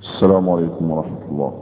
السلام عليكم ورحمة الله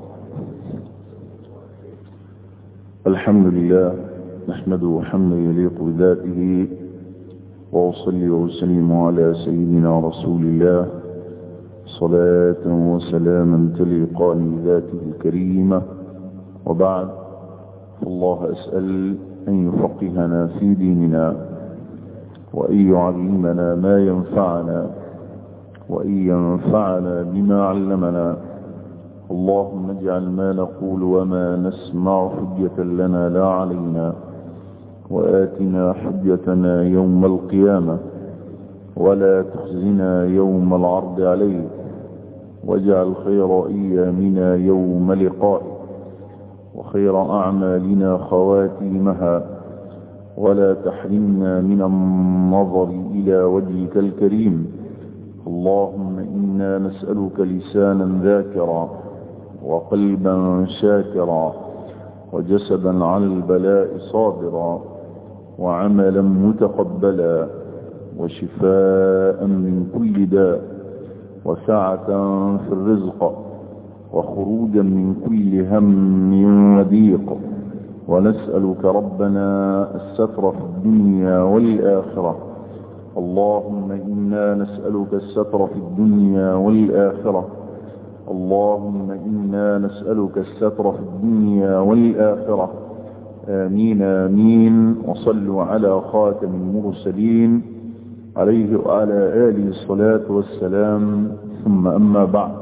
الحمد لله نحمده حمدا يليق بذاته وأصلي وأسلم على سيدنا رسول الله صلاة وسلاما تليقان بذاته الكريمة وبعد فالله أسأل أن يفقهنا في ديننا وأن يعلمنا ما ينفعنا وأن ينفعنا بما علمنا اللهم اجعل ما نقول وما نسمع حجة لنا لا علينا وآتنا حجتنا يوم القيامة ولا تخزنا يوم العرض عليك واجعل خير أيامنا يوم لقائك وخير أعمالنا خواتيمها ولا تحرمنا من النظر إلى وجهك الكريم اللهم إنا نسألك لسانا ذاكرا وقلبا شاكرا وجسدا على البلاء صابرا وعملا متقبلا وشفاء من كل داء وسعة في الرزق وخروجا من كل هم وضيق ونسألك ربنا الستر في الدنيا والآخرة اللهم إنا نسألك الستر في الدنيا والآخرة اللهم إنا نسألك الستر في الدنيا والآخرة آمين آمين وصلوا على خاتم المرسلين عليه وعلى آله الصلاة والسلام ثم أما بعد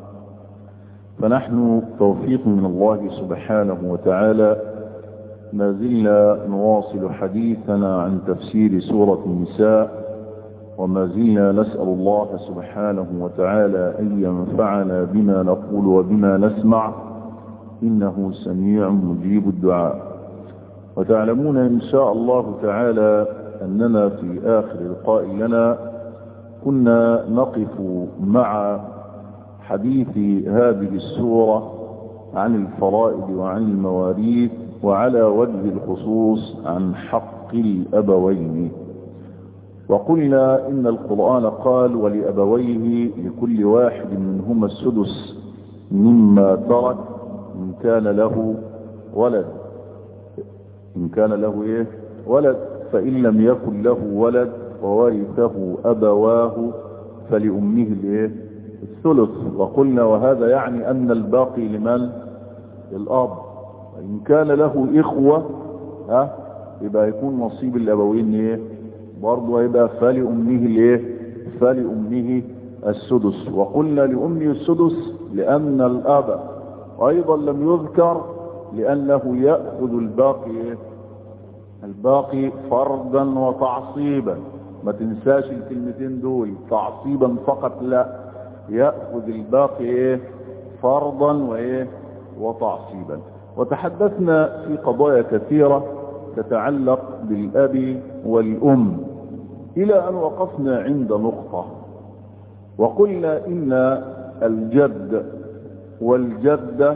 فنحن توفيق من الله سبحانه وتعالى ما زلنا نواصل حديثنا عن تفسير سورة النساء وما زلنا نسأل الله سبحانه وتعالى أن ينفعنا بما نقول وبما نسمع إنه سميع مجيب الدعاء وتعلمون إن شاء الله تعالى أننا في آخر لقاء لنا كنا نقف مع حديث هذه السورة عن الفرائض وعن المواريث وعلى وجه الخصوص عن حق الأبوين وقلنا إن القرآن قال ولأبويه لكل واحد منهما السدس مما ترك إن كان له ولد إن كان له إيه ولد فإن لم يكن له ولد وورثه أبواه فلأمه الإيه الثلث وقلنا وهذا يعني أن الباقي لمن الأب إن كان له إخوة ها يبقى يكون نصيب الأبوين إيه برضه هيبقى فلأمه الإيه فلأمه السدس وقلنا لأمه السدس لأن الأب أيضا لم يذكر لأنه يأخذ الباقي إيه الباقي فرضا وتعصيبا ما تنساش الكلمتين دول تعصيبا فقط لا يأخذ الباقي ايه فرضا وايه وتعصيبا وتحدثنا في قضايا كثيرة تتعلق بالأب والأم إلى أن وقفنا عند نقطة وقلنا إن الجد والجدة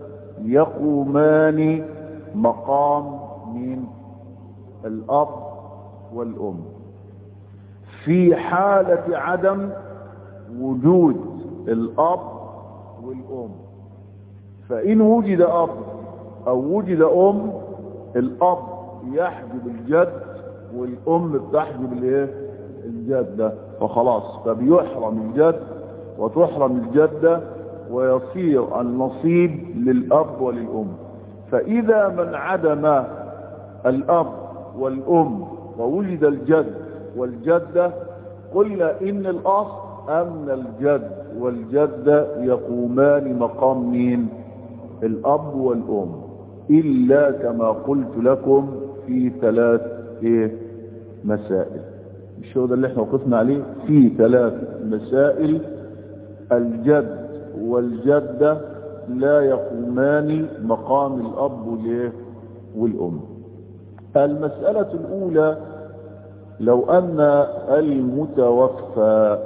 يقومان مقام من الأب والأم في حالة عدم وجود الأب والأم فإن وجد أب أو وجد أم الأب يحجب الجد والأم بتحجب الايه الجدة فخلاص فبيحرم الجد وتحرم الجدة ويصير النصيب للأب وللأم فإذا من عدم الأب والأم ووجد الجد والجدة قلنا إن الأصل أن الجد والجدة يقومان مقام مين الأب والأم إلا كما قلت لكم في ثلاث إيه مسائل مش هو ده اللي احنا وقفنا عليه في ثلاث مسائل الجد والجدة لا يقومان مقام الأب والأم المسألة الأولى لو أن المتوفى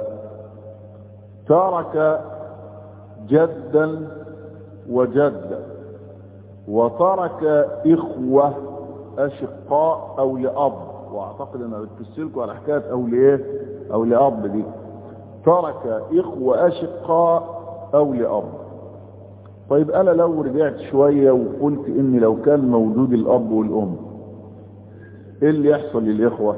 ترك جدا وجدة وترك إخوة أشقاء أو لأب وأعتقد أنا بتفسركم على حكاية أو لإيه أو لأب دي ترك إخوة أشقاء او لاب طيب انا لو رجعت شوية وقلت ان لو كان موجود الاب والام ايه اللي يحصل للاخوة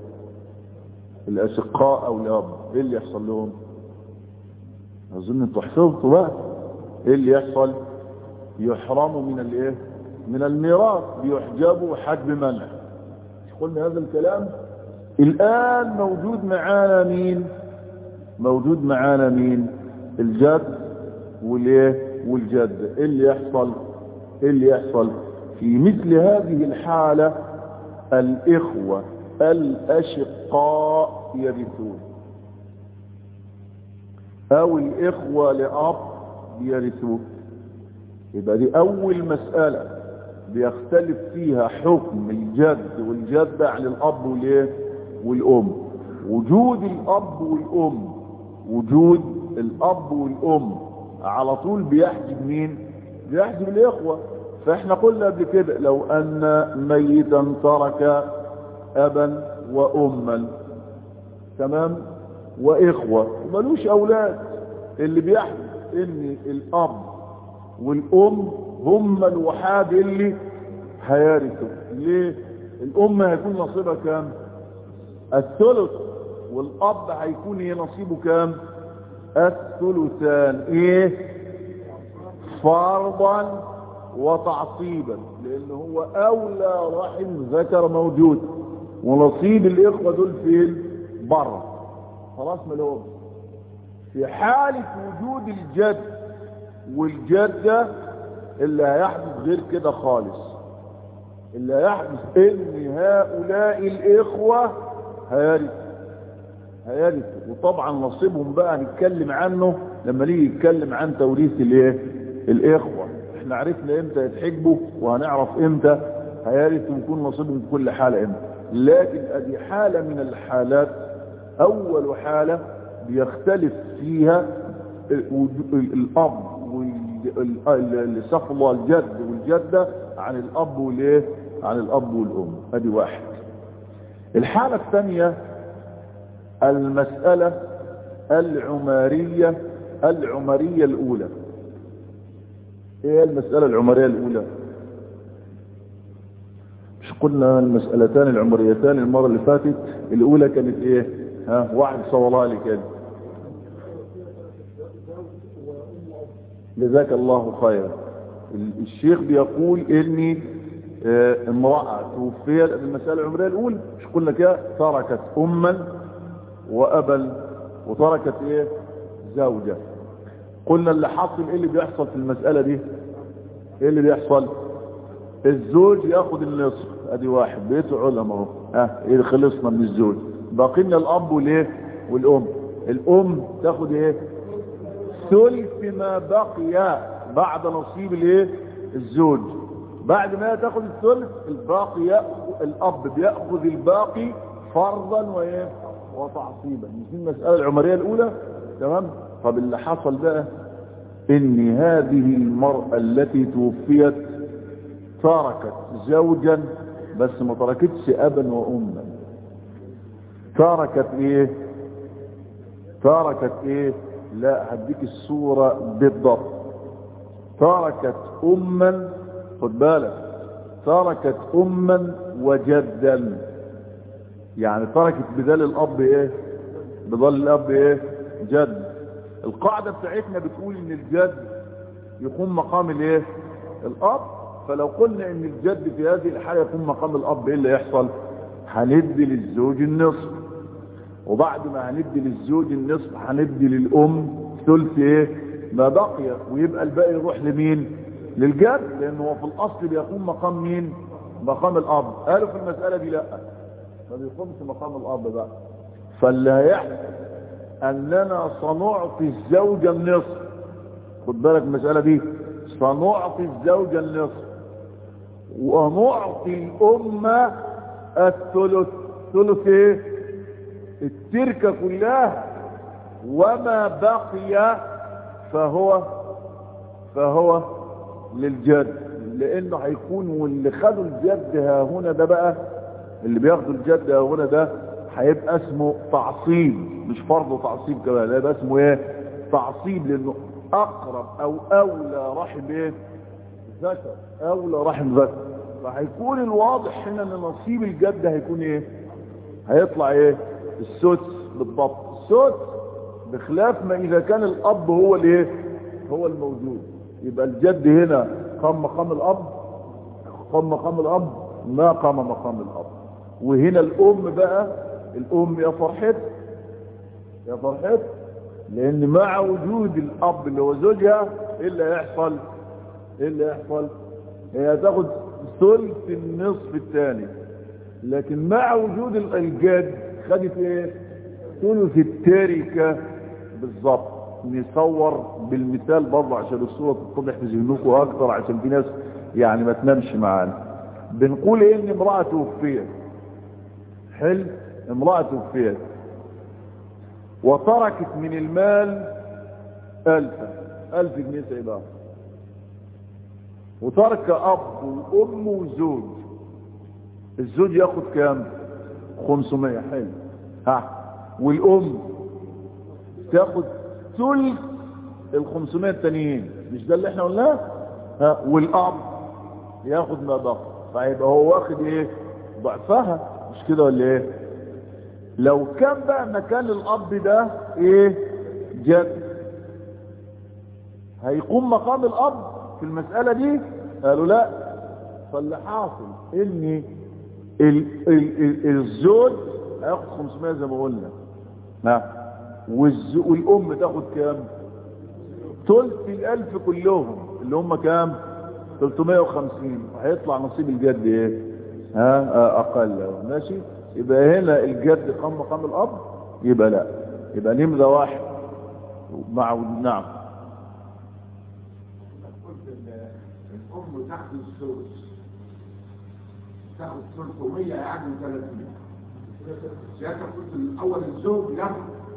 الاشقاء او الاب ايه اللي يحصل لهم اظن انتوا حفظتوا بقى ايه اللي يحصل يحرموا من الايه من الميراث بيحجبوا حجب منع مش قلنا هذا الكلام الان موجود معانا مين موجود معانا مين الجد والايه والجد ايه اللي يحصل ايه اللي يحصل في مثل هذه الحالة الاخوة الاشقاء يرثون او الاخوة لاب يرثون يبقى دي اول مسألة بيختلف فيها حكم الجد والجدة عن الاب والايه والام وجود الاب والام وجود الاب والام على طول بيحجب مين بيحجب الاخوة فاحنا قلنا قبل كده لو ان ميتا ترك ابا واما تمام واخوة وملوش اولاد اللي بيحجب ان الاب والام هم الوحاد اللي هيرثوا ليه الام هيكون نصيبها كام الثلث والاب هيكون ايه نصيبه كام الثلثان ايه فرضا وتعصيبا لان هو اولى رحم ذكر موجود ونصيب الاخوة دول فين بره خلاص ملهم في حالة وجود الجد والجدة اللي هيحدث غير كده خالص اللي هيحدث ان هؤلاء الاخوة هيرثوا هيرثوا وطبعا نصيبهم بقى هنتكلم عنه لما نيجي نتكلم عن توريث الايه الاخوة احنا عرفنا امتى يتحجبوا وهنعرف امتى هيرثوا ويكون نصيبهم في كل حالة امتى لكن ادي حالة من الحالات اول حالة بيختلف فيها الاب والسفر الله الجد والجدة عن الاب والايه عن الاب والام ادي واحد الحالة الثانية المسألة العمارية العمارية الاولى ايه المسألة العمارية الاولى مش قلنا المسألتان العمريتان المرة اللي فاتت الاولى كانت ايه ها واحد صور لي كده جزاك الله خيرا الشيخ بيقول اني اه امرأة توفيت المسألة العمرية الاولى مش قلنا كده تركت اما وابا وتركت ايه زوجة قلنا اللي حصل ايه اللي بيحصل في المسألة دي ايه اللي بيحصل الزوج ياخد النصف ادي واحد بيته علم اهو ها ايه خلصنا من الزوج باقينا الاب والايه والام الام تاخد ايه ثلث ما بقي بعد نصيب الايه الزوج بعد ما تاخد الثلث الباقي يأخذ الاب بياخذ الباقي فرضا وايه وتعصيبا مش المساله العمريه الاولى تمام طب اللي حصل بقى ان هذه المراه التي توفيت تركت زوجا بس ما تركتش ابا واما تركت ايه تركت ايه لا هديك الصورة بالضبط تركت اما خد بالك تركت اما وجدا يعني تركت بدل الاب ايه بدل الاب ايه جد القاعدة بتاعتنا بتقول ان الجد يقوم مقام الايه الاب فلو قلنا ان الجد في هذه الحالة يقوم مقام الاب ايه اللي يحصل هندي للزوج النصف وبعد ما هندي للزوج النصف هندي للام ثلث ايه ما بقي ويبقى الباقي يروح لمين للجد لانه هو في الاصل بيقوم مقام مين مقام الاب قالوا في المسألة دي لا ما بيقومش مقام الاب بقى فاللي هيحصل اننا سنعطي الزوجة النصف خد بالك المسألة دي سنعطي الزوجة النصف ونعطي الأمة الثلث ثلث ايه التركة كلها وما بقي فهو فهو للجد لانه هيكون واللي خدوا الجد ها هنا ده بقى اللي بياخدوا الجد ها هنا ده هيبقى اسمه تعصيب مش فرض تعصيب كمان هيبقى اسمه ايه تعصيب لانه اقرب او اولى رحم ايه ذكر اولى رحم ذكر فهيكون الواضح هنا ان نصيب الجد هيكون ايه هيطلع ايه السدس بالضبط السدس بخلاف ما اذا كان الاب هو الايه هو الموجود يبقى الجد هنا قام مقام الاب قام مقام الاب ما قام مقام الاب وهنا الام بقى الام يا فرحت يا فرحت لان مع وجود الاب اللي هو زوجها ايه اللي هيحصل ايه اللي هيحصل هي هتاخد ثلث النصف الثاني لكن مع وجود الجد خدت ايه ثلث التركه بالظبط نصور بالمثال برضه عشان الصوره تتضح في ذهنكم اكتر عشان في ناس يعني ما تنامش معانا بنقول ايه ان امراه توفيت حلو امراه توفيت وتركت من المال ألفا ألف جنيه سيبها وترك أب وأم وزوج الزوج ياخد كام 500 حلو ها والأم تاخد ثلث ال 500 التانيين مش ده اللي احنا قلناه ها والأب ياخد ما بقى فهيبقى هو واخد ايه ضعفها مش كده ولا ايه لو كان بقى مكان الاب ده ايه جد هيقوم مقام الاب في المسألة دي قالوا لا فاللي حاصل ان ال ال ال الزوج هياخد 500 زي ما قلنا ها والام تاخد كام ثلث الالف كلهم اللي هم كام 350 وهيطلع نصيب الجد ايه ها اقل ماشي يبقى هنا الجد قام مقام الاب يبقى لا يبقى نمذة واحد مع نعم الام تاخد الثلث تاخد 300 يعني 30 سيادتك قلت الاول الزوج ياخد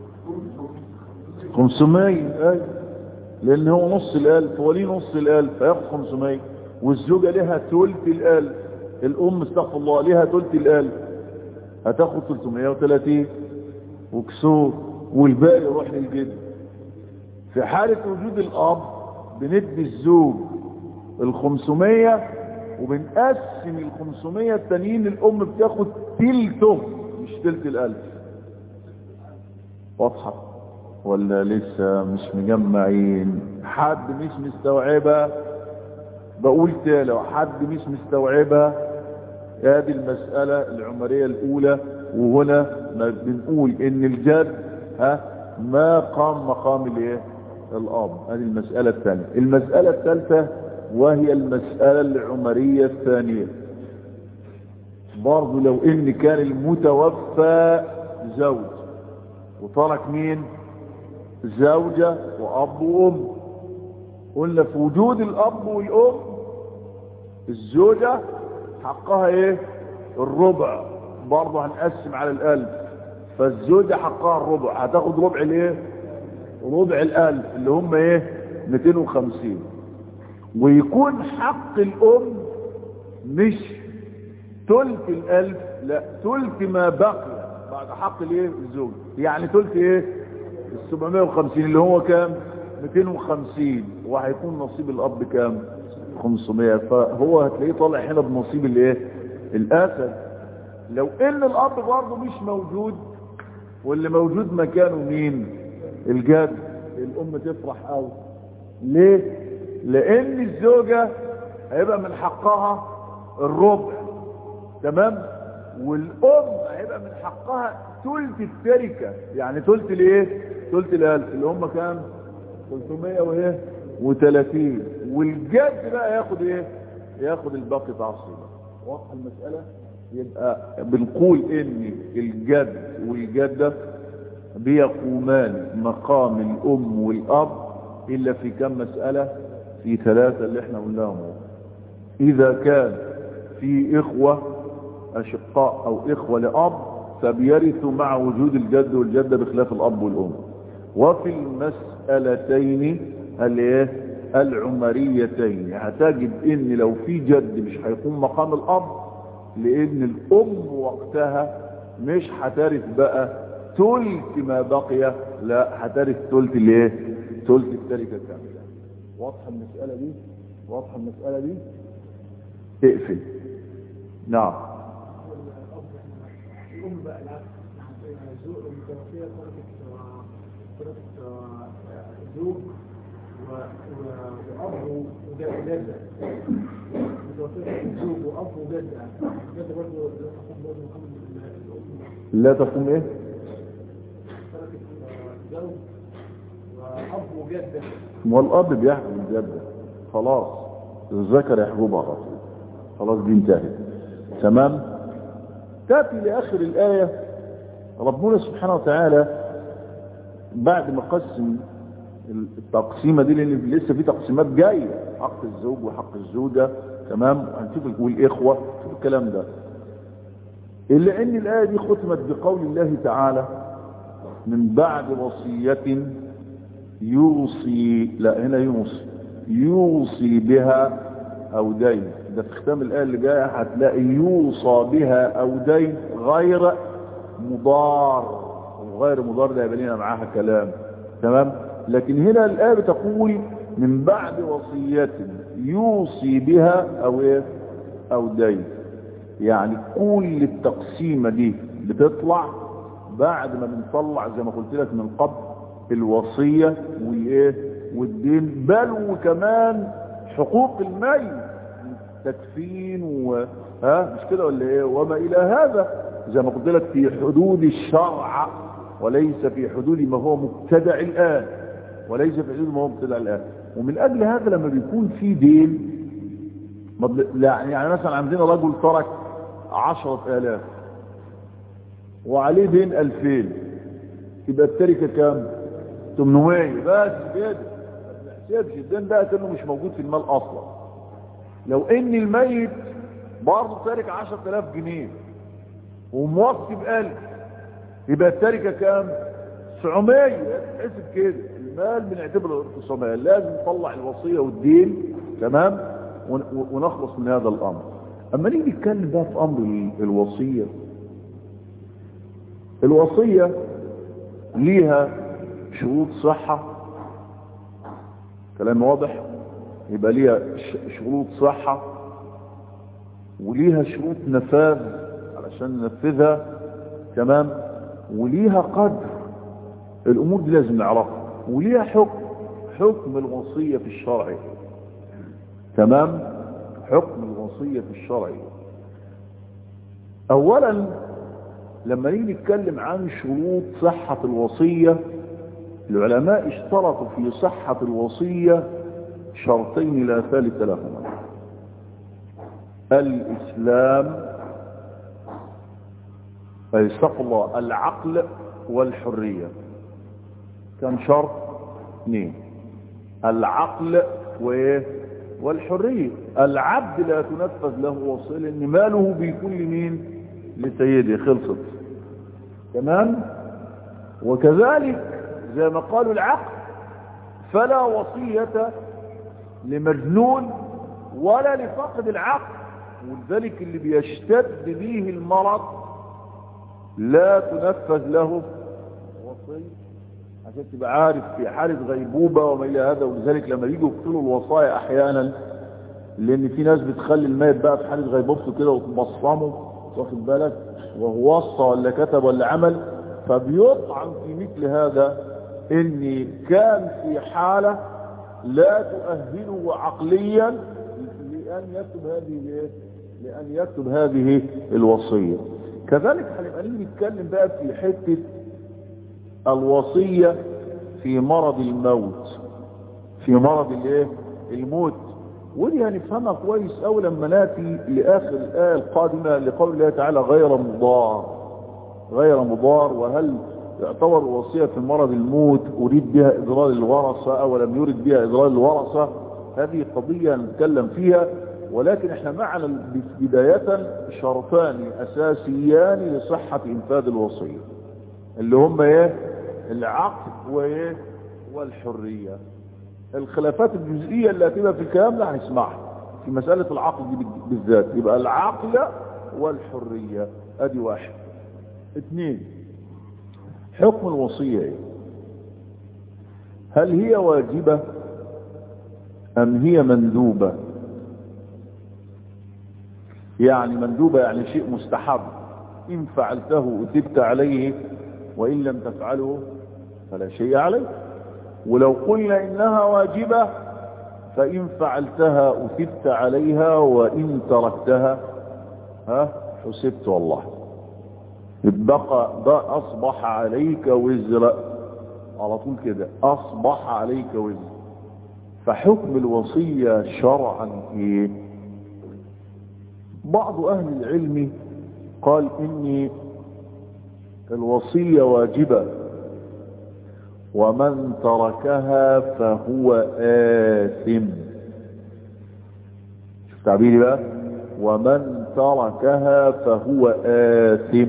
500 اي لان هو نص الالف هو ليه نص الالف هياخد 500 والزوجه لها ثلث الالف الام استغفر الله لها ثلث الالف هتاخد 330 وكسور والباقي يروح للجد في حالة وجود الاب بندي الزوج ال 500 وبنقسم ال 500 التانيين الام بتاخد تلتهم مش تلت الالف واضحة ولا لسه مش مجمعين حد مش مستوعبة بقول تاني لو حد مش مستوعبة هذه المسألة العمرية الأولى وهنا ما بنقول إن الجد ها ما قام مقام الايه الأب هذه المسألة الثانية المسألة الثالثة وهي المسألة العمرية الثانية برضو لو إن كان المتوفى زوج وترك مين زوجة وأب وأم قلنا في وجود الأب والأم الزوجة حقها ايه الربع برضه هنقسم على الالف فالزوجة حقها الربع هتاخد ربع الايه ربع الالف اللي هم ايه 250 ويكون حق الام مش ثلث الالف لا ثلث ما بقي بعد حق الايه الزوج يعني ثلث ايه ال 750 اللي هو كام 250 وهيكون نصيب الاب كام 500 فهو هتلاقيه طالع هنا بنصيب الايه الاسد لو ان الاب برضه مش موجود واللي موجود مكانه مين الجد الام تفرح قوي ليه لان الزوجة هيبقى من حقها الربع تمام والام هيبقى من حقها ثلث التركة يعني ثلث الايه ثلث الالف اللي هم كام 300 وايه و30 والجد بقى ياخد ايه ياخد الباقي تعصيبا واضحه المساله يبقى بنقول ان الجد والجده بيقومان مقام الام والاب الا في كم مساله في ثلاثه اللي احنا قلناهم اذا كان في اخوه اشقاء او اخوه لاب فبيرثوا مع وجود الجد والجده بخلاف الاب والام وفي المسالتين الايه العمريتين هتجد ان لو في جد مش هيقوم مقام الاب لان الام وقتها مش هترث بقى ثلث ما بقي لا هترث ثلث الايه ثلث التركة كاملة واضحة المسألة دي واضحة المسألة دي اقفل نعم الأم بقى العكس زوج المتوفية تركت تركت زوج وأب وجدة متوفية زوج وأب وجدة جدة برضه لا تقوم برضه مقام الأم لا تقوم ايه تركت زوج وأب وجدة والاب بيحجب الجدة خلاص الذكر يحجبها على طول خلاص دي انتهت تمام تاتي لاخر الايه ربنا سبحانه وتعالى بعد ما قسم التقسيمه دي لان لسه في تقسيمات جايه حق الزوج وحق الزوجه تمام هنشوف والاخوه شوف الكلام ده الا ان الايه دي ختمت بقول الله تعالى من بعد وصيه يوصي لا هنا يوصي يوصي بها او دين ده في ختام الايه اللي جايه هتلاقي يوصى بها او دين غير مضار وغير مضار ده يبقى لنا معاها كلام تمام لكن هنا الايه بتقول من بعد وصيه يوصي بها او ايه او دين يعني كل التقسيمه دي بتطلع بعد ما بنطلع زي ما قلت لك من قبل الوصيه والايه والدين بل وكمان حقوق الميت تكفين و ها مش كده ولا ايه وما الى هذا زي ما قلت لك في حدود الشرع وليس في حدود ما هو مبتدع الان وليس في حدود ما هو مبتدع الان ومن اجل هذا لما بيكون في دين يعني مثلا عندنا رجل ترك عشرة الاف وعليه دين الفين يبقى التركة كام 800 بس كده ما تحسبش الدين ده كانه مش موجود في المال اصلا لو ان الميت برضه تارك 10000 جنيه وموصي بألف يبقى التركة كام 900 تحسب كده المال بنعتبره 900 لازم نطلع الوصية والدين تمام ونخلص من هذا الامر اما نيجي نتكلم بقى في امر الوصية الوصية ليها شروط صحة كلام واضح يبقى ليها شروط صحة وليها شروط نفاذ علشان ننفذها تمام وليها قدر الامور دي لازم نعرفها وليها حكم حكم الوصية في الشرع تمام حكم الوصية في الشرع اولا لما نيجي نتكلم عن شروط صحة الوصية العلماء اشترطوا في صحة الوصية شرطين لا ثالث لهما الإسلام أي الله العقل والحرية كم شرط اثنين العقل وايه والحرية العبد لا تنفذ له وصية لأن ماله بيكون لمين لسيده خلصت تمام وكذلك زي ما قالوا العقل فلا وصية لمجنون ولا لفقد العقل ولذلك اللي بيشتد به المرض لا تنفذ له وصية عشان تبقى عارف في حالة غيبوبة وما إلى هذا ولذلك لما يجوا يقتلوا الوصايا أحيانا لأن في ناس بتخلي الميت بقى في حالة غيبوبته كده وتبصمه واخد بالك وهو وصى ولا كتب ولا عمل فبيطعن في مثل هذا ان كان في حالة لا تؤهله عقليا لأن يكتب هذه لأن يكتب هذه الوصية كذلك هنبقى نيجي نتكلم بقى في حتة الوصية في مرض الموت في مرض الايه الموت ودي هنفهمها كويس أو لما ناتي لآخر الآية القادمة لقول الله تعالى غير مضار غير مضار وهل يعتبر وصية في مرض الموت أريد بها إضرار الورثة أو لم يرد بها إضرار الورثة هذه قضية نتكلم فيها ولكن احنا معنا بداية شرطان أساسيان لصحة إنفاذ الوصية اللي هم ايه العقل وايه والحرية الخلافات الجزئية اللي هتبقى في الكلام ده هنسمعها في مسألة العقل دي بالذات يبقى العقل والحرية ادي واحد اثنين حكم الوصية ايه هل هي واجبة أم هي مندوبة يعني مندوبة يعني شيء مستحب إن فعلته أثبت عليه وإن لم تفعله فلا شيء عليه ولو قلنا إنها واجبة فإن فعلتها أثبت عليها وإن تركتها ها حسبت والله بقى ده أصبح عليك وزر على طول كده أصبح عليك وزر فحكم الوصية شرعا إيه بعض أهل العلم قال إني الوصية واجبة ومن تركها فهو آثم شوف تعبيري بقى ومن تركها فهو آثم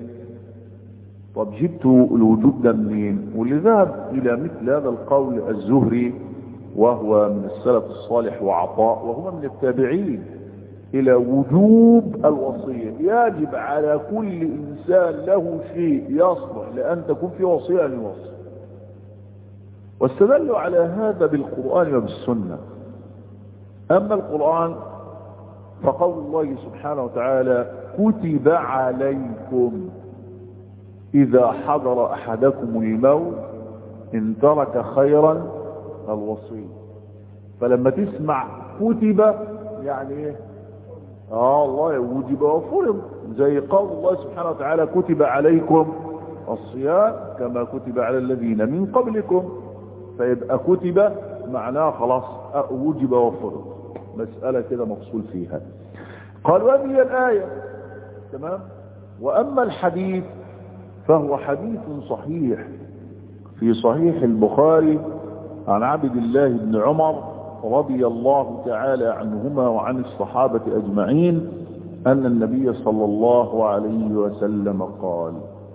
طب جبت الوجوب ده منين واللي ذهب إلى مثل هذا القول الزهري وهو من السلف الصالح وعطاء وهو من التابعين إلى وجوب الوصية يجب على كل إنسان له شيء يصلح لأن تكون في وصية أن يوصي واستدلوا على هذا بالقرآن وبالسنة أما القرآن فقول الله سبحانه وتعالى كتب عليكم إذا حضر أحدكم الموت إن ترك خيرا الوصي فلما تسمع كتب يعني ايه اه الله وجب وفرض زي قول الله سبحانه وتعالى كتب عليكم الصيام كما كتب على الذين من قبلكم فيبقى كتب معناه خلاص وجب وفرض مسألة كده مفصول فيها قال وهذه الآية تمام وأما الحديث فهو حديث صحيح في صحيح البخاري عن عبد الله بن عمر رضي الله تعالى عنهما وعن الصحابة أجمعين أن النبي صلى الله عليه وسلم قال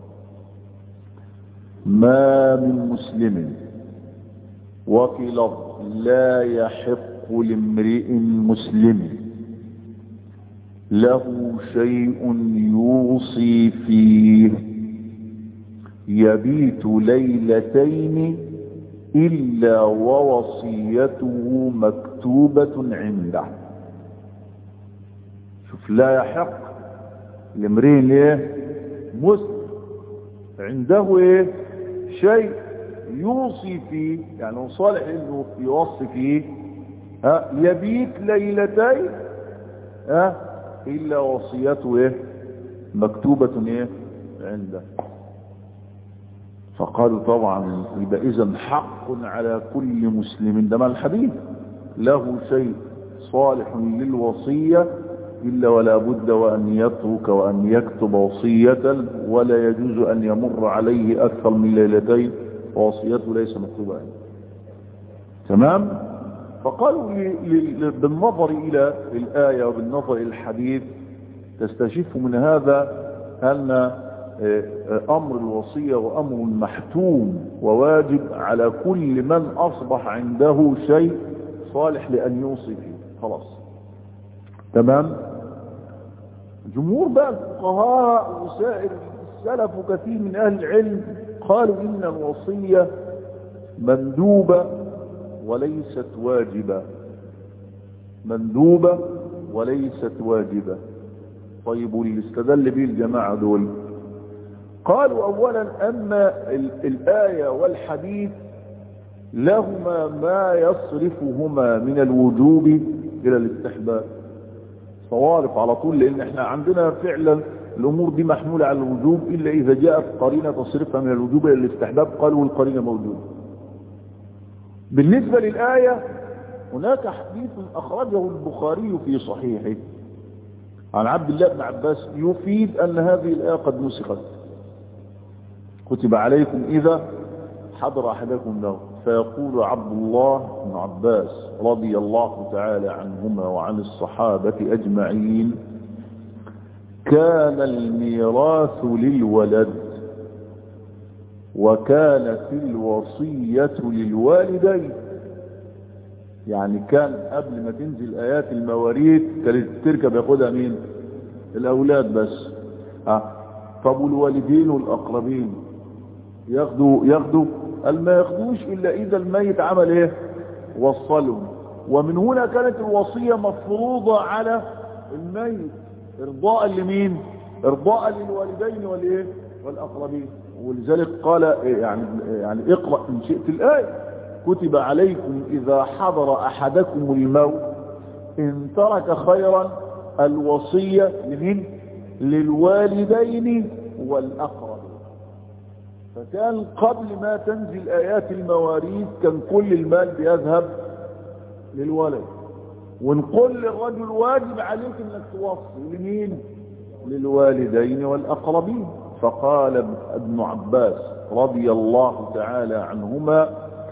ما من مسلم وفي لفظ لا يحق لامرئ مسلم له شيء يوصي فيه يبيت ليلتين إلا ووصيته مكتوبة عنده شوف لا يحق لامرئ ايه مسلم عنده ايه شيء يوصي فيه يعني صالح انه يوصي فيه ها يبيت ليلتين ها الا وصيته ايه مكتوبة ايه عنده فقالوا طبعا يبقى اذا حق على كل مسلم ده ما الحديث له شيء صالح للوصية إلا ولا بد وأن يترك وأن يكتب وصية ولا يجوز أن يمر عليه أكثر من ليلتين ووصيته ليس مكتوبة عنه تمام فقالوا بالنظر إلى الآية وبالنظر إلى الحديث تستشف من هذا أن أمر الوصية وأمر محتوم وواجب على كل من أصبح عنده شيء صالح لأن يوصي فيه خلاص تمام جمهور بقى الفقهاء وسائر السلف وكثير من أهل العلم قالوا إن الوصية مندوبة وليست واجبة مندوبة وليست واجبة طيب واللي استدل به الجماعة دول قالوا أولا أما الآية والحديث لهما ما يصرفهما من الوجوب إلى الاستحباب صوارف على طول لأن احنا عندنا فعلا الأمور دي محمولة على الوجوب إلا إذا جاءت قرينة تصرفها من الوجوب إلى الاستحباب قالوا القرينة موجودة بالنسبة للآية هناك حديث أخرجه البخاري في صحيحه عن عبد الله بن عباس يفيد أن هذه الآية قد نسخت كتب عليكم إذا حضر أحدكم له فيقول عبد الله بن عباس رضي الله تعالى عنهما وعن الصحابة أجمعين كان الميراث للولد وكانت الوصية للوالدين يعني كان قبل ما تنزل آيات المواريث كانت تركب ياخدها مين الأولاد بس ها طب والوالدين والأقربين ياخدوا ياخدوا قال ما ياخدوش الا اذا الميت عمل ايه وصلهم ومن هنا كانت الوصية مفروضة على الميت ارضاء لمين ارضاء للوالدين والايه والاقربين ولذلك قال يعني يعني اقرا ان شئت الايه كتب عليكم اذا حضر احدكم الموت ان ترك خيرا الوصيه لمين للوالدين والاقربين فكان قبل ما تنزل ايات المواريث كان كل المال بيذهب للولد ونقول للرجل واجب عليك انك توصي لمين للوالدين والاقربين فقال ابن عباس رضي الله تعالى عنهما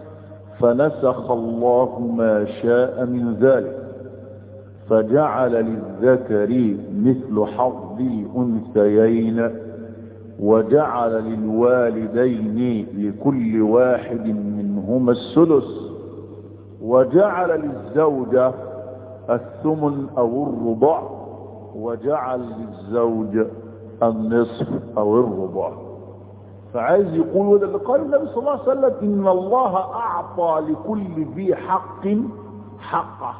فنسخ الله ما شاء من ذلك فجعل للذكر مثل حظ الانثيين وجعل للوالدين لكل واحد منهما السدس وجعل للزوجة الثمن او الربع وجعل للزوج النصف او الربع فعايز يقول وده اللي قال النبي صلى الله عليه وسلم ان الله اعطى لكل ذي حق حقه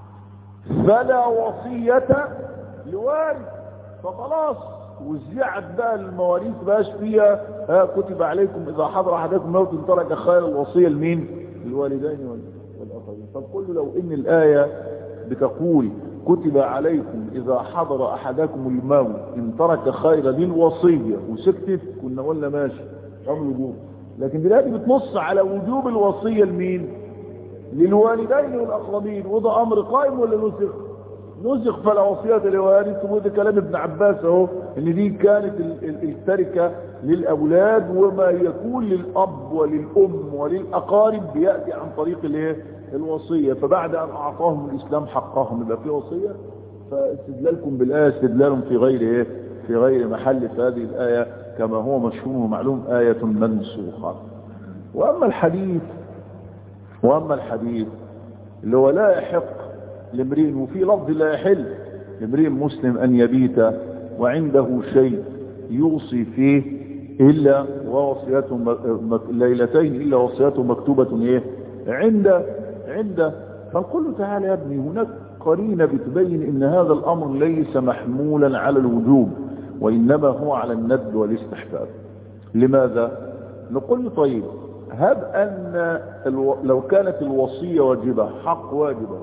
فلا وصية لوارث فخلاص وزعت بقى المواريث بقاش فيها ها كتب عليكم اذا حضر احدكم موت ترك خير الوصية لمين للوالدين والاخرين طب قل لو ان الايه بتقول كتب عليكم اذا حضر احدكم الموت ان ترك خيرا للوصيه وسكتت كنا قلنا ماشي امر وجوب لكن دلوقتي بتنص على وجوب الوصيه لمين للوالدين والاقربين وده امر قائم ولا نسخ نسخ فلا وصيه لوارث وده كلام ابن عباس اهو ان دي كانت التركه للاولاد وما يكون للاب وللام وللاقارب بياتي عن طريق الايه الوصية فبعد أن أعطاهم الإسلام حقهم يبقى في وصية فاستدلالكم بالآية استدلال في غير إيه في غير محل في هذه الآية كما هو مشهور ومعلوم آية منسوخة وأما الحديث وأما الحديث اللي هو لا يحق لامرئ وفي لفظ لا يحل لامرئ مسلم أن يبيت وعنده شيء يوصي فيه إلا ووصيته ليلتين إلا وصيته مكتوبة إيه عند عند فنقول له تعالى يا ابني هناك قرينة بتبين ان هذا الامر ليس محمولا على الوجوب وانما هو على الند والاستحباب لماذا نقول له طيب هب ان الو... لو كانت الوصية واجبة حق واجبه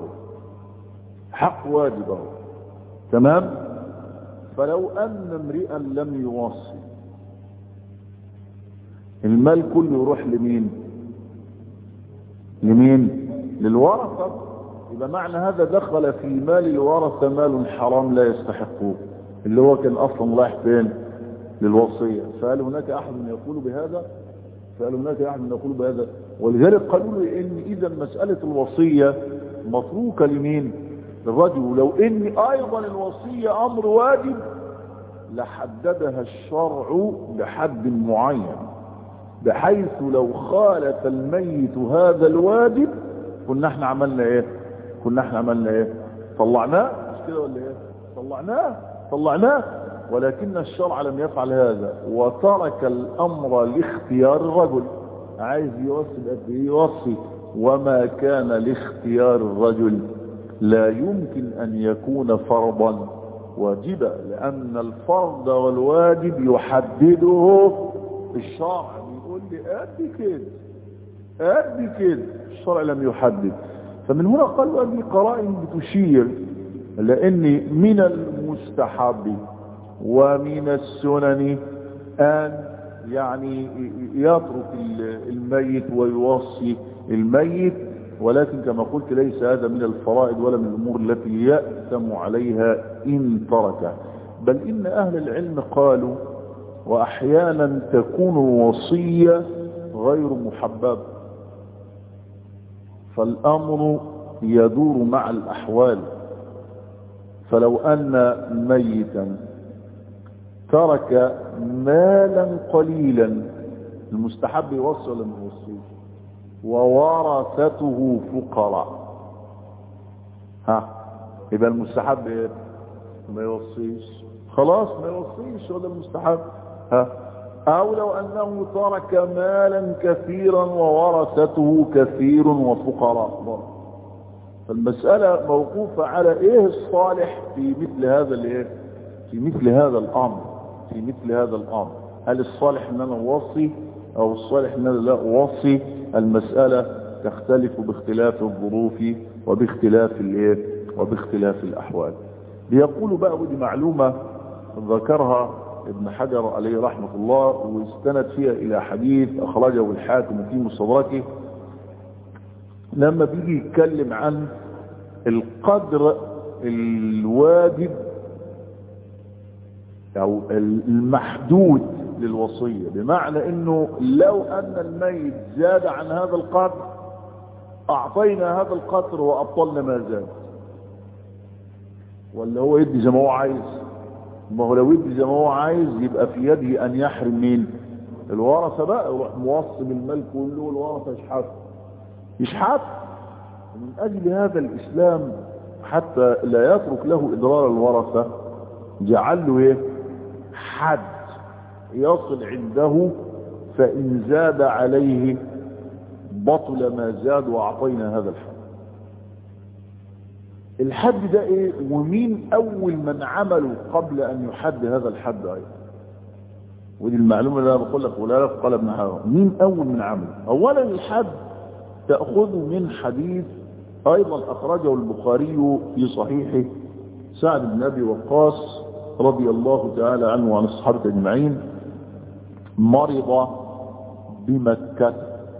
حق واجبه تمام فلو ان امرئا لم يوصي المال كله يروح لمين لمين للورثة يبقى معنى هذا دخل في مال الورثة مال حرام لا يستحقه اللي هو كان اصلا رايح فين للوصية فهل هناك احد من يقول بهذا فهل هناك احد من يقول بهذا ولذلك قالوا لي ان اذا مسألة الوصية متروكة لمين للرجل ولو ان ايضا الوصية امر واجب لحددها الشرع بحد معين بحيث لو خالف الميت هذا الواجب كنا احنا عملنا ايه كنا احنا عملنا ايه طلعناه مش كده ولا ايه طلعناه طلعناه ولكن الشرع لم يفعل هذا وترك الامر لاختيار الرجل عايز يوصي قد ايه يوصي وما كان لاختيار الرجل لا يمكن ان يكون فرضا واجبا لان الفرض والواجب يحدده الشرع بيقول لي قد كده قد كده الشرع لم يحدد فمن هنا قالوا هذه قرائن بتشير لان من المستحب ومن السنن ان يعني يترك الميت ويوصي الميت ولكن كما قلت ليس هذا من الفرائض ولا من الامور التي يأثم عليها ان تركه بل ان اهل العلم قالوا واحيانا تكون الوصية غير محببة فالامر يدور مع الاحوال فلو ان ميتا ترك مالا قليلا المستحب يوصي ولا ما يوصيش وورثته فقراء ها يبقى المستحب ايه ما يوصيش خلاص ما يوصيش هو ده المستحب ها أو لو أنه ترك مالا كثيرا وورثته كثير وفقراء برضه فالمسألة موقوفة على إيه الصالح في مثل هذا الإيه في مثل هذا الأمر في مثل هذا الأمر هل الصالح أن أنا أوصي أو الصالح أن أنا لا أوصي المسألة تختلف باختلاف الظروف وباختلاف الإيه وباختلاف الأحوال بيقولوا بقى ودي معلومة ذكرها ابن حجر عليه رحمة الله واستند فيها إلى حديث أخرجه الحاكم في مستدركه لما بيجي يتكلم عن القدر الواجب او المحدود للوصية بمعنى انه لو ان الميت زاد عن هذا القدر اعطينا هذا القدر وابطلنا ما زاد ولا هو يدي زي ما هو عايز ما هو لو يدي زي ما هو عايز يبقى في يده ان يحرم مين الورثة بقى يروح موصي المال كله والورثة يشحته يشحت من أجل هذا الإسلام حتى لا يترك له إضرار الورثة جعل له إيه حد يصل عنده فإن زاد عليه بطل ما زاد وأعطينا هذا الحد الحد ده إيه ومين أول من عمله قبل أن يحد هذا الحد أيضا ودي المعلومة اللي أنا بقول لك ولا لك قال ابن حجر مين أول من عمله أولا الحد تأخذ من حديث أيضا أخرجه البخاري في صحيحه سعد بن أبي وقاص رضي الله تعالى عنه وعن الصحابة أجمعين مرض بمكة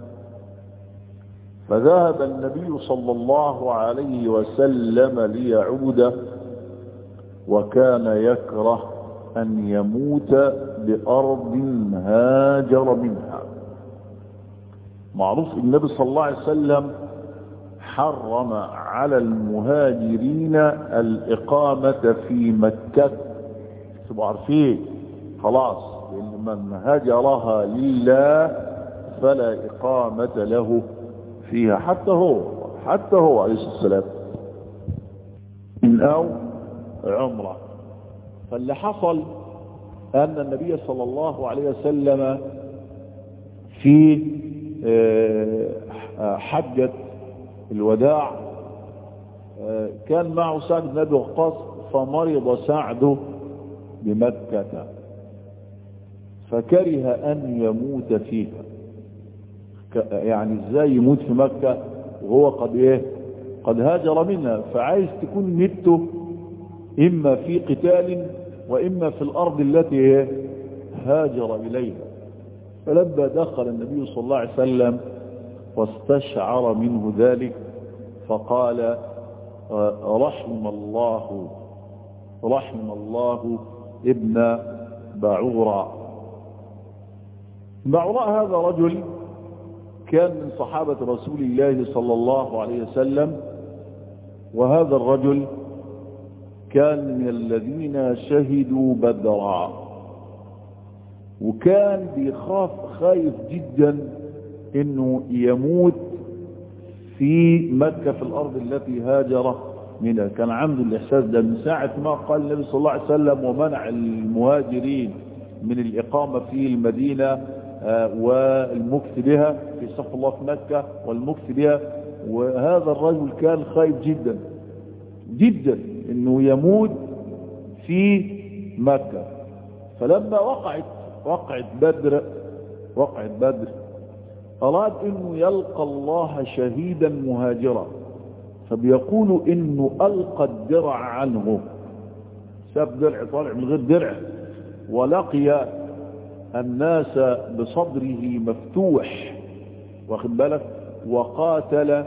فذهب النبي صلى الله عليه وسلم ليعود وكان يكره أن يموت بأرض هاجر منها معروف النبي صلى الله عليه وسلم حرم على المهاجرين الإقامة في مكة تبقوا عارفين خلاص لأن من هجرها لله فلا إقامة له فيها حتى هو حتى هو عليه الصلاة والسلام أو عمره فاللي حصل أن النبي صلى الله عليه وسلم في حجة الوداع كان معه سعد بن أبي وقاص فمرض سعد بمكة فكره أن يموت فيها يعني ازاي يموت في مكة وهو قد ايه قد هاجر منها فعايز تكون ميته اما في قتال واما في الارض التي ايه هاجر اليها فلما دخل النبي صلى الله عليه وسلم واستشعر منه ذلك فقال رحم الله رحم الله ابن بعوراء بعوراء هذا رجل كان من صحابة رسول الله صلى الله عليه وسلم وهذا الرجل كان من الذين شهدوا بدرا وكان بيخاف خايف جدا انه يموت في مكة في الارض التي هاجر منها كان عنده الاحساس ده من ساعة ما قال النبي صلى الله عليه وسلم ومنع المهاجرين من الاقامة في المدينة والمكث بها في صف الله في مكة والمكث بها وهذا الرجل كان خايف جدا جدا انه يموت في مكة فلما وقعت وقعت بدر وقعت بدر اراد انه يلقى الله شهيدا مهاجرا فبيقولوا انه القى الدرع عنه ساب درع طالع من غير درع ولقي الناس بصدره مفتوح واخد بالك وقاتل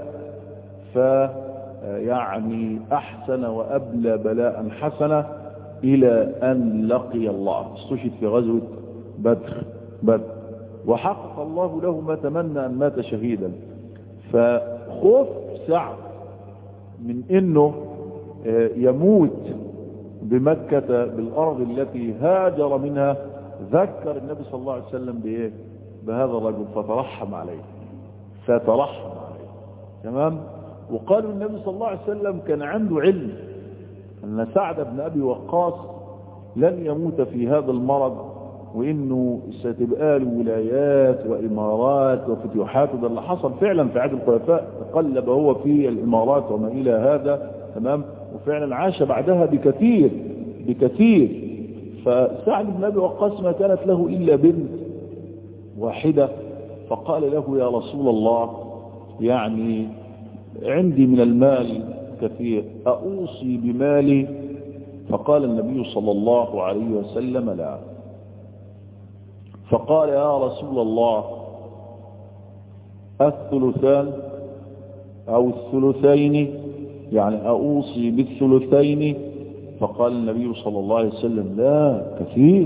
فيعني احسن وابلى بلاء حسنا الى ان لقي الله استشهد في غزوة بدر بدر وحقق الله له ما تمنى ان مات شهيدا فخوف سعد من انه يموت بمكة بالارض التي هاجر منها ذكر النبي صلى الله عليه وسلم بايه بهذا الرجل فترحم عليه فترحم عليه تمام وقالوا النبي صلى الله عليه وسلم كان عنده علم ان سعد بن ابي وقاص لن يموت في هذا المرض وانه ستبقى له ولايات وامارات وفتوحات وده اللي حصل فعلا في عهد الخلفاء تقلب هو في الامارات وما الى هذا تمام وفعلا عاش بعدها بكثير بكثير فسعد بن ابي وقاص ما كانت له الا بنت واحده فقال له يا رسول الله يعني عندي من المال كثير أوصي بمالي فقال النبي صلى الله عليه وسلم لا فقال يا رسول الله الثلثان أو الثلثين يعني أوصي بالثلثين فقال النبي صلى الله عليه وسلم لا كثير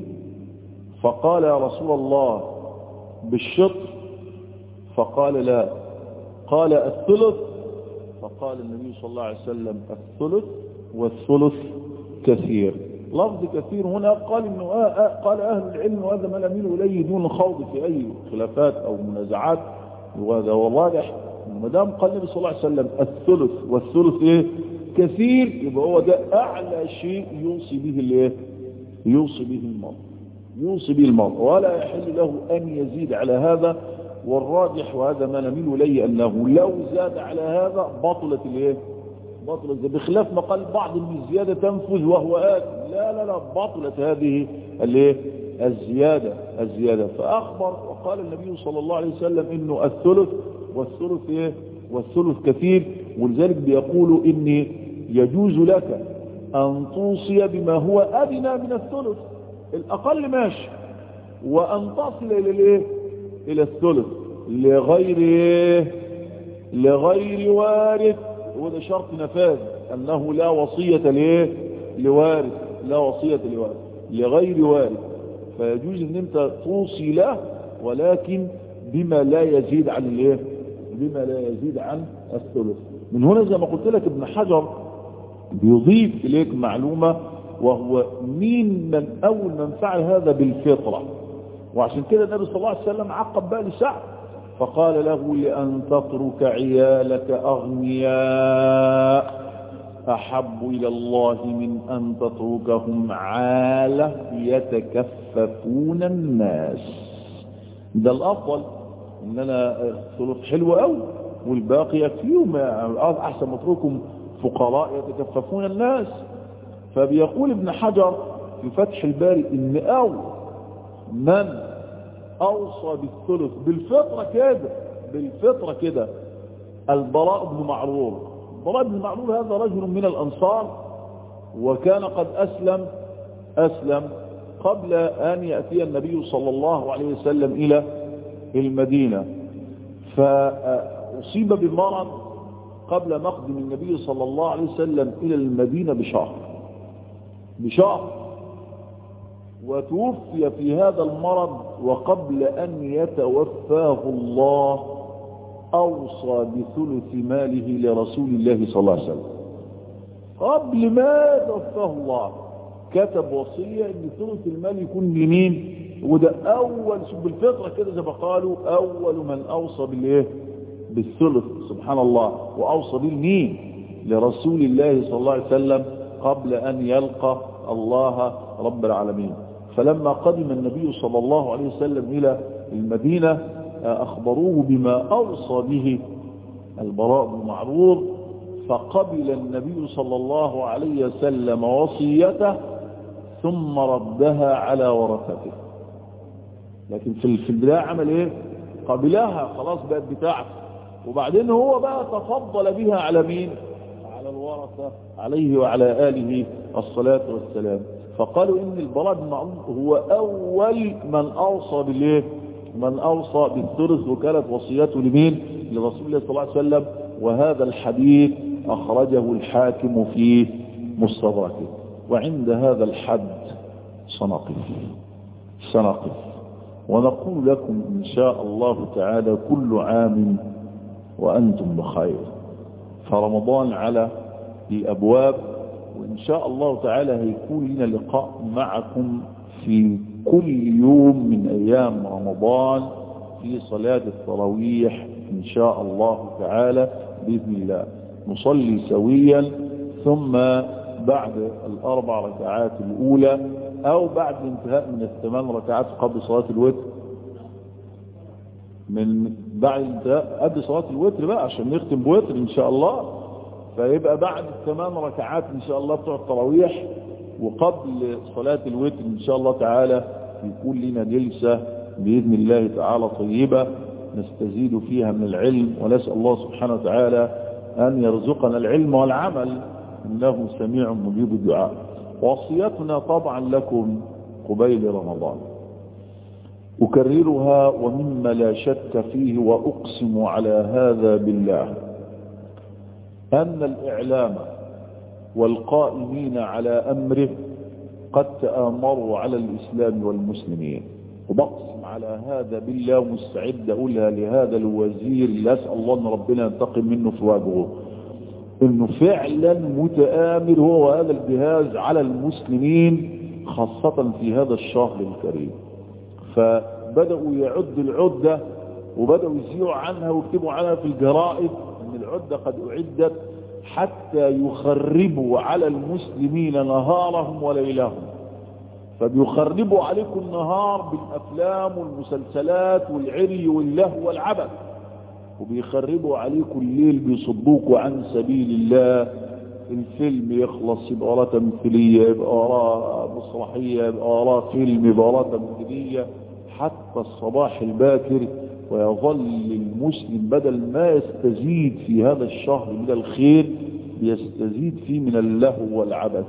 فقال يا رسول الله بالشطر فقال لا قال الثلث فقال النبي صلى الله عليه وسلم الثلث والثلث كثير لفظ كثير هنا قال انه آه آه قال اهل العلم وهذا ما نميل اليه دون الخوض في اي خلافات او منازعات وهذا هو الراجح ما دام قال النبي صلى الله عليه وسلم الثلث والثلث ايه كثير يبقى هو ده اعلى شيء يوصي به الايه يوصي به المرء يوصي به المرء ولا يحل له ان يزيد على هذا والراجح وهذا ما نميل اليه انه لو زاد على هذا بطلت الايه بطلت بخلاف ما قال بعض من الزياده تنفذ وهو آت لا لا لا بطلت هذه الايه الزياده الزياده فاخبر وقال النبي صلى الله عليه وسلم انه الثلث والثلث ايه والثلث كثير ولذلك بيقولوا ان يجوز لك ان توصي بما هو ادنى من الثلث الاقل ماشي وان تصل الى الايه الى الثلث لغير ايه لغير وارث وده شرط نفاذ انه لا وصية لايه لوارث لا وصية لوارث لغير وارث فيجوز ان انت توصي له ولكن بما لا يزيد عن الايه بما لا يزيد عن الثلث من هنا زي ما قلت لك ابن حجر بيضيف اليك معلومة وهو مين من اول من فعل هذا بالفطرة وعشان كده النبي صلى الله عليه وسلم عقب بقى لسعد فقال له لأن تترك عيالك أغنياء أحب إلى الله من أن تتركهم عالة يتكففون الناس ده الأفضل إن أنا ثلث حلو أوي والباقي يكفيهم أحسن ما اتركهم فقراء يتكففون الناس فبيقول ابن حجر في فتح الباري إن أول من اوصى بالثلث بالفطرة كده بالفطرة كده البراء بن معرور البراء بن معرور هذا رجل من الانصار وكان قد اسلم اسلم قبل ان يأتي النبي صلى الله عليه وسلم الى المدينة فاصيب بمرض قبل مقدم النبي صلى الله عليه وسلم الى المدينة بشهر بشهر وتوفي في هذا المرض وقبل أن يتوفاه الله أوصى بثلث ماله لرسول الله صلى الله عليه وسلم قبل ما توفاه الله كتب وصية ان ثلث المال يكون لمين وده أول شوف بالفطرة كده زي ما قالوا أول من أوصى بالإيه بالثلث سبحان الله وأوصى به مين لرسول الله صلى الله عليه وسلم قبل أن يلقى الله رب العالمين فلما قدم النبي صلى الله عليه وسلم إلى المدينة أخبروه بما أوصى به البراء بن معرور فقبل النبي صلى الله عليه وسلم وصيته ثم ردها على ورثته لكن في البداية عمل ايه قبلها خلاص بقت بتاعته وبعدين هو بقى تفضل بها على مين على الورثة عليه وعلى آله الصلاة والسلام فقالوا ان البراء بن معروف هو اول من اوصى بالايه من اوصى بالثلث وكانت وصيته لمين لرسول الله صلى الله عليه وسلم وهذا الحديث اخرجه الحاكم في مستدركه وعند هذا الحد سنقف سنقف ونقول لكم ان شاء الله تعالى كل عام وانتم بخير فرمضان على الابواب وإن شاء الله تعالى هيكون لنا لقاء معكم في كل يوم من أيام رمضان في صلاة التراويح إن شاء الله تعالى بإذن الله نصلي سويا ثم بعد الأربع ركعات الأولى او بعد الانتهاء من الثمان ركعات قبل صلاة الوتر من بعد الانتهاء قبل صلاة الوتر بقى عشان نختم بوتر ان شاء الله فيبقى بعد الثمان ركعات ان شاء الله بتوع التراويح وقبل صلاة الوتر ان شاء الله تعالى يكون لنا جلسة بإذن الله تعالى طيبة نستزيد فيها من العلم ونسأل الله سبحانه وتعالى أن يرزقنا العلم والعمل إنه سميع مجيب الدعاء وصيتنا طبعا لكم قبيل رمضان أكررها ومما لا شك فيه وأقسم على هذا بالله أن الإعلام والقائمين على أمره قد تآمروا على الإسلام والمسلمين وبقسم على هذا بالله ومستعد أقولها لهذا الوزير اللي أسأل الله أن ربنا ينتقم منه في وجهه انه فعلا متآمر هو وهذا الجهاز على المسلمين خاصة في هذا الشهر الكريم فبدأوا يعدوا العدة وبدأوا يزيعوا عنها ويكتبوا عنها في الجرائد ان العدة قد اعدت حتى يخربوا على المسلمين نهارهم وليلهم فبيخربوا عليكم النهار بالافلام والمسلسلات والعري واللهو والعبث وبيخربوا عليكم الليل بيصدوكوا عن سبيل الله الفيلم يخلص يبقى وراه تمثيلية يبقى وراه مسرحية يبقى وراه فيلم يبقى وراه تمثيلية حتى الصباح الباكر ويظل المسلم بدل ما يستزيد في هذا الشهر من الخير يستزيد فيه من اللهو والعبث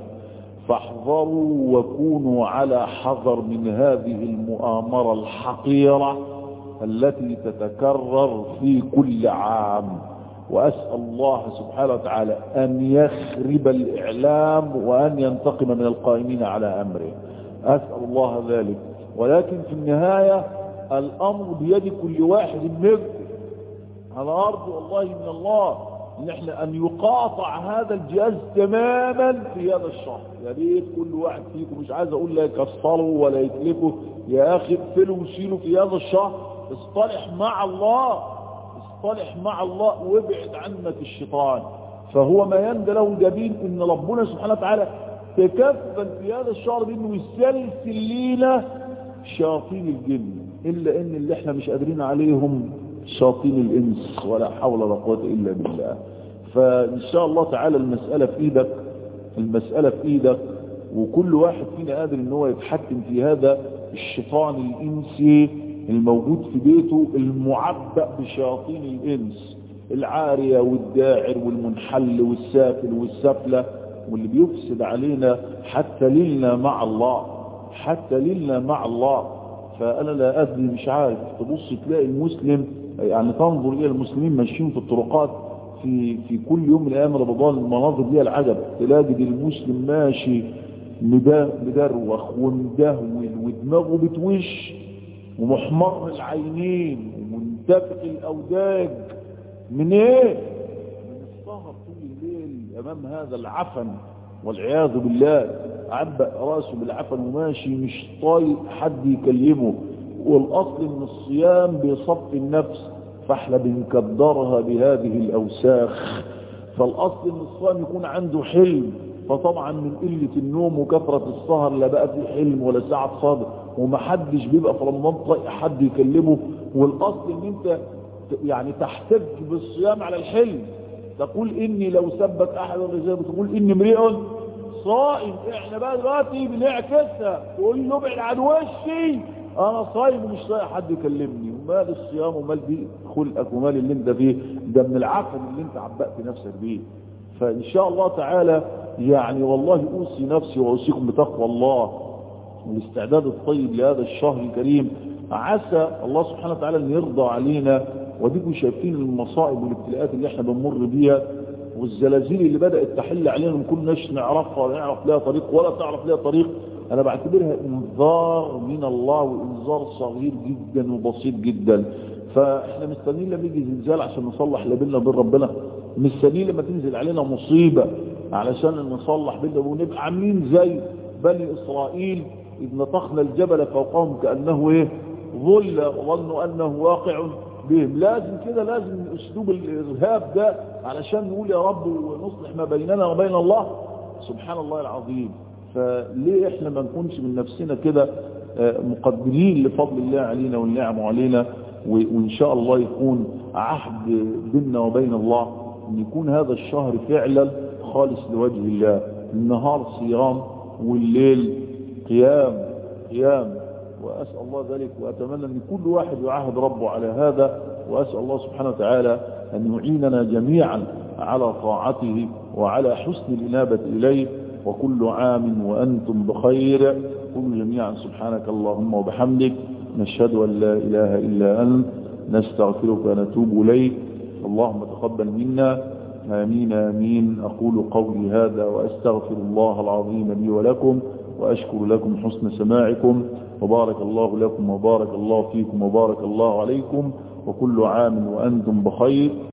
فاحذروا وكونوا على حذر من هذه المؤامرة الحقيرة التي تتكرر في كل عام وأسأل الله سبحانه وتعالى أن يخرب الإعلام وأن ينتقم من القائمين على أمره أسأل الله ذلك ولكن في النهاية الأمر بيد كل واحد منكم على أرض والله من الله ان احنا ان يقاطع هذا الجهاز تماما في هذا الشهر يا ريت كل واحد فيكم مش عايز اقول لا يكسروا ولا يتلفوا يا اخي اقفلوا وشيلوا في هذا الشهر اصطلح مع الله اصطلح مع الله وابعد عنك الشيطان فهو ما يندى له جبين ان ربنا سبحانه وتعالى تكفل في هذا الشهر بانه يسلسل لينا شياطين الجن الا ان اللي احنا مش قادرين عليهم شياطين الانس ولا حول ولا قوه الا بالله فان شاء الله تعالى المساله في ايدك المساله في ايدك وكل واحد فينا قادر ان هو يتحكم في هذا الشيطان الانسي الموجود في بيته المعبأ بشياطين الانس العارية والداعر والمنحل والسافل والسفلة واللي بيفسد علينا حتى ليلنا مع الله حتى ليلنا مع الله فأنا لا أدري مش عارف تبص تلاقي المسلم يعني تنظر إلى المسلمين ماشيين في الطرقات في في كل يوم من أيام رمضان المناظر دي العجب تلاقي المسلم ماشي مدروخ ومدهول ودماغه بتوش ومحمر العينين ومنتفخ الأوداج من ايه من السهر طول الليل امام هذا العفن والعياذ بالله عبأ راسه بالعفن وماشي مش طايق حد يكلمه والاصل ان الصيام بيصفي النفس فاحنا بنكدرها بهذه الاوساخ فالاصل ان الصيام يكون عنده حلم فطبعا من قلة النوم وكثرة السهر لا بقى في حلم ولا ساعة صادق ومحدش بيبقى في رمضان طايق حد يكلمه والاصل ان انت يعني تحتج بالصيام على الحلم تقول اني لو سبك احد الرجال بتقول اني امرئ صائم احنا بقى دلوقتي بنعكسها تقول له ابعد عن وشي انا صايم ومش طايق حد يكلمني ومال الصيام ومال دي خلقك ومال اللي انت فيه ده من العفن اللي انت عبأت نفسك بيه فان شاء الله تعالى يعني والله اوصي نفسي واوصيكم بتقوى الله والاستعداد الطيب لهذا الشهر الكريم عسى الله سبحانه وتعالى ان يرضى علينا وديكم شايفين المصائب والابتلاءات اللي احنا بنمر بيها والزلازل اللي بدأت تحل علينا ما كناش نعرفها ولا نعرف لها طريق ولا تعرف لها طريق انا بعتبرها انذار من الله وانذار صغير جدا وبسيط جدا فاحنا مستنيين لما يجي زلزال عشان نصلح لبيننا وبين ربنا مستنيين لما تنزل علينا مصيبة علشان نصلح بيننا ونبقى عاملين زي بني اسرائيل اذ نطخنا الجبل فوقهم كأنه ايه ظل وظنوا انه واقع بهم لازم كده لازم اسلوب الارهاب ده علشان نقول يا رب ونصلح ما بيننا وبين الله سبحان الله العظيم فليه احنا ما نكونش من نفسنا كده مقدرين لفضل الله علينا والنعم علينا وان شاء الله يكون عهد بيننا وبين الله ان يكون هذا الشهر فعلا خالص لوجه الله النهار صيام والليل قيام قيام وأسأل الله ذلك وأتمنى أن كل واحد يعاهد ربه على هذا وأسأل الله سبحانه وتعالى أن يعيننا جميعا على طاعته وعلى حسن الإنابة إليه وكل عام وأنتم بخير قل جميعا سبحانك اللهم وبحمدك نشهد أن لا إله إلا أنت نستغفرك ونتوب إليك اللهم تقبل منا آمين آمين أقول قولي هذا وأستغفر الله العظيم لي ولكم وأشكر لكم حسن سماعكم وبارك الله لكم وبارك الله فيكم وبارك الله عليكم وكل عام وأنتم بخير